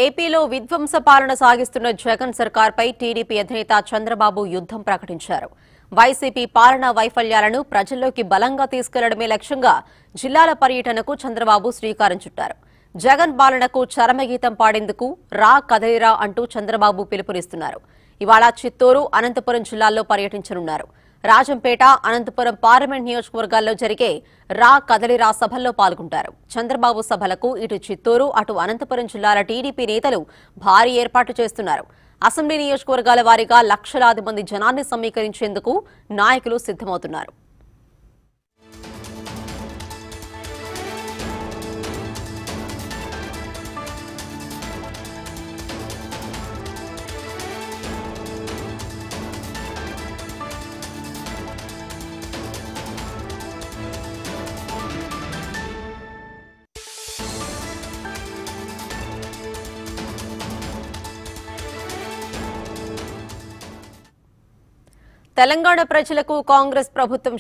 ఏపీలో విధ్వంస పాలన సాగిస్తున్న జగన్ సర్కార్పై టీడీపీ అధినేత చంద్రబాబు యుద్దం ప్రకటించారు వైసీపీ పాలనా వైఫల్యాలను ప్రజల్లోకి బలంగా తీసుకెళ్లడమే లక్ష్యంగా జిల్లాల పర్యటనకు చంద్రబాబు శ్రీకారం చుట్టారు జగన్ పాలనకు చరమగీతం పాడేందుకు రా కదలిరా అంటూ చంద్రబాబు పిలుపునిస్తున్నారు ఇవాళ చిత్తూరు అనంతపురం జిల్లాల్లో పర్యటించనున్నారు రాజంపేట అనంతపురం పార్లమెంట్ నియోజకవర్గాల్లో జరిగే రా కదలిరా సభల్లో పాల్గొంటారు చంద్రబాబు సభలకు ఇటు చిత్తూరు అటు అనంతపురం జిల్లాల టీడీపీ నేతలు భారీ ఏర్పాట్లు చేస్తున్నారు అసెంబ్లీ నియోజకవర్గాల వారీగా లక్షలాది మంది జనాన్ని సమీకరించేందుకు నాయకులు సిద్దమవుతున్నారు తెలంగాణ ప్రజలకు కాంగ్రెస్ ప్రభుత్వం